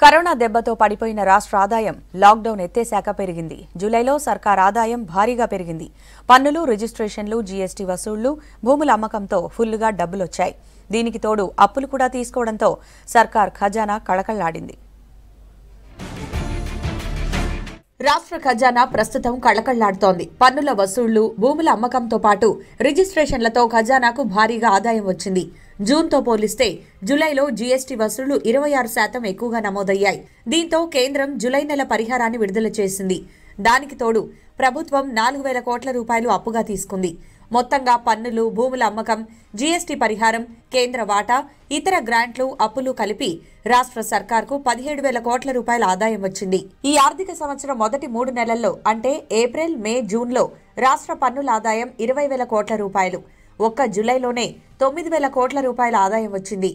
corona దెబ్బతో పడిపోయిన రాష్ట్ర ఆదాయం లాక్డౌన్ ఎత్తేశాక పెరిగింది జూలైలో సర్కార్ ఆదాయం భారీగా పెరిగింది పన్నులు రిజిస్ట్రేషన్లు జీఎస్టీ వసూళ్లు భూముల అమ్మకంతో ఫుల్లుగా డబ్బులొచ్చాయి దీనికి తోడు అప్పులు కూడా తీసుకోవడంతో సర్కార్ ఖజానా కళకళ్లాడింది రాష్ట్ర ఖజానా ప్రస్తుతం కళకళ్లాడుతోంది పన్నుల వసూళ్లు భూముల అమ్మకంతో పాటు రిజిస్ట్రేషన్లతో ఖజానాకు భారీగా ఆదాయం వచ్చింది జూన్తో పోలిస్తే జులైలో జీఎస్టీ వసూళ్లు ఇరవై ఆరు శాతం ఎక్కువగా నమోదయ్యాయి దీంతో కేంద్రం జులై నెల పరిహారాన్ని విడుదల చేసింది దానికి తోడు ప్రభుత్వం నాలుగు వేల కోట్ల రూపాయలు అప్పుగా తీసుకుంది మొత్తంగా పన్నులు భూముల అమ్మకం జీఎస్టీ పరిహారం కేంద్ర వాటా ఇతర గ్రాంట్లు అప్పులు కలిపి రాష్ట్ర సర్కార్కు పదిహేడు వేల కోట్ల రూపాయల ఆదాయం వచ్చింది ఈ ఆర్థిక సంవత్సరం మొదటి మూడు నెలల్లో అంటే ఏప్రిల్ మే జూన్లో రాష్ట్ర పన్నుల ఆదాయం ఇరవై వేల కోట్ల రూపాయలు ఒక్క జులైలోనే తొమ్మిది వేల కోట్ల రూపాయల ఆదాయం వచ్చింది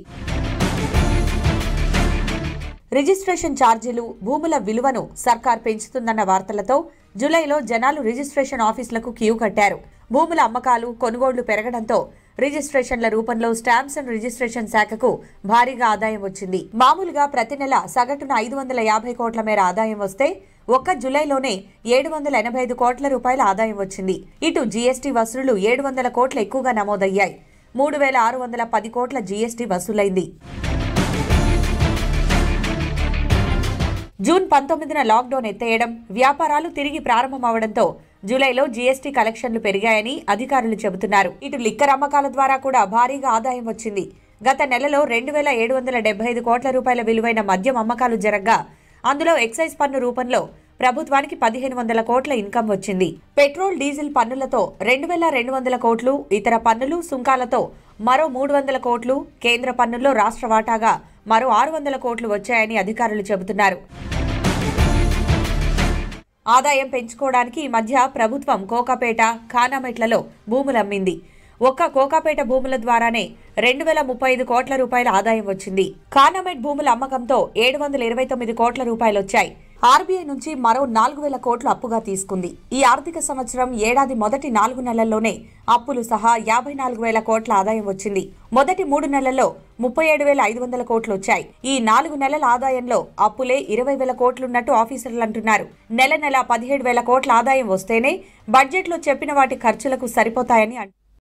రిజిస్ట్రేషన్ ఛార్జీలు భూముల విలువను సర్కార్ పెంచుతుందన్న వార్తలతో జులైలో జనాలు రిజిస్ట్రేషన్ ఆఫీసులకు క్యూ కట్టారు భూముల అమ్మకాలు కొనుగోళ్లు పెరగడంతో రిజిస్ట్రేషన్ల రూపంలో స్టాంప్స్ అండ్ రిజిస్ట్రేషన్ శాఖకు భారీగా ఆదాయం వచ్చింది మామూలుగా ప్రతి నెల సగటున ఐదు వందల యాభై కోట్ల మేర ఆదాయం వస్తే ఒక్క జులైలోనే ఏడు వందల ఎనభై ఐదు కోట్ల రూపాయల ఆదాయం వచ్చింది ఇటు జీఎస్టీ వసూళ్లు ఏడు వందల కోట్ల ఎక్కువగా నమోదయ్యాయి మూడు వేల ఆరు వందల పది కోట్ల జీఎస్టీ వసూలైంది జూన్ పంతొమ్మిదిన లాక్డౌన్ ఎత్తేయడం వ్యాపారాలు తిరిగి ప్రారంభమవడంతో జూలైలో జీఎస్టీ కలెక్షన్లు పెరిగాయని అధికారులు చెబుతున్నారు ఇటు లిక్కర్ అమ్మకాల ద్వారా కూడా భారీగా ఆదాయం వచ్చింది గత నెలలో రెండు వేల ఏడు వందల డెబ్బై ఐదు కోట్ల రూపాయల విలువైన మద్యం అమ్మకాలు జరగ్గా అందులో ఎక్సైజ్ పన్ను రూపంలో ప్రభుత్వానికి పదిహేను వందల కోట్ల ఇన్కమ్ వచ్చింది పెట్రోల్ డీజిల్ పన్నులతో రెండు వేల రెండు వందల కోట్లు ఇతర పన్నులు సుంకాలతో మరో మూడు వందల కోట్లు కేంద్ర పన్నుల్లో రాష్ట్ర వాటాగా మరో ఆరు వందల కోట్లు వచ్చాయని అధికారులు చెబుతున్నారు ఆదాయం పెంచుకోవడానికి ఈ మధ్య ప్రభుత్వం కోకాపేట ఖానామెట్లలో భూములమ్మింది ఒక్క కోకాపేట భూముల ద్వారానే రెండు వేల ముప్పై ఐదు కోట్ల రూపాయల ఆదాయం వచ్చింది ఖానామెట్ భూముల అమ్మకంతో ఏడు వందల ఇరవై తొమ్మిది కోట్ల రూపాయలు వచ్చాయి ఆర్బీఐ నుంచి మరో నాలుగు వేల కోట్లు అప్పుగా తీసుకుంది ఈ ఆర్థిక సంవత్సరం ఏడాది మొదటి నాలుగు నెలల్లోనే అప్పులు సహా యాభై నాలుగు వేల కోట్ల ఆదాయం వచ్చింది మొదటి మూడు నెలల్లో ముప్పై ఏడు వేల ఐదు వందల కోట్లు వచ్చాయి ఈ నాలుగు నెలల ఆదాయంలో అప్పులే ఇరవై వేల కోట్లున్నట్టు ఆఫీసర్లు అంటున్నారు నెల నెల పదిహేడు వేల కోట్ల ఆదాయం వస్తేనే బడ్జెట్లో చెప్పిన వాటి ఖర్చులకు సరిపోతాయని అంటున్నారు